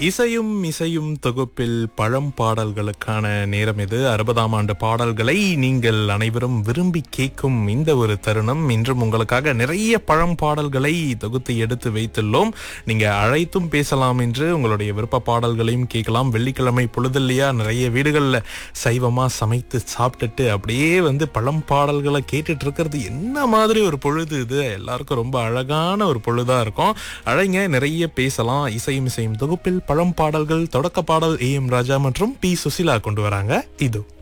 இசையும் இசையும் தொகுப்பில் பழம் பாடல்களுக்கான நேரம் இது அறுபதாம் ஆண்டு பாடல்களை நீங்கள் அனைவரும் விரும்பி கேட்கும் இந்த ஒரு தருணம் இன்றும் உங்களுக்காக நிறைய பழம் பாடல்களை தொகுத்து எடுத்து வைத்துள்ளோம் நீங்க அழைத்தும் பேசலாம் என்று உங்களுடைய விருப்ப பாடல்களையும் கேட்கலாம் வெள்ளிக்கிழமை பொழுதில்லையா நிறைய வீடுகள்ல சைவமா சமைத்து சாப்பிட்டுட்டு அப்படியே வந்து பழம் பாடல்களை கேட்டுட்டு இருக்கிறது என்ன மாதிரி ஒரு பொழுது இது எல்லாருக்கும் ரொம்ப அழகான ஒரு பொழுதா இருக்கும் அழைங்க நிறைய பேசலாம் இசையும் இசையும் தொகுப்பில் பழம் பாடல்கள் தொடக்க பாடல் ஏ எம் ராஜா மற்றும் பி சுசிலா கொண்டு வராங்க இது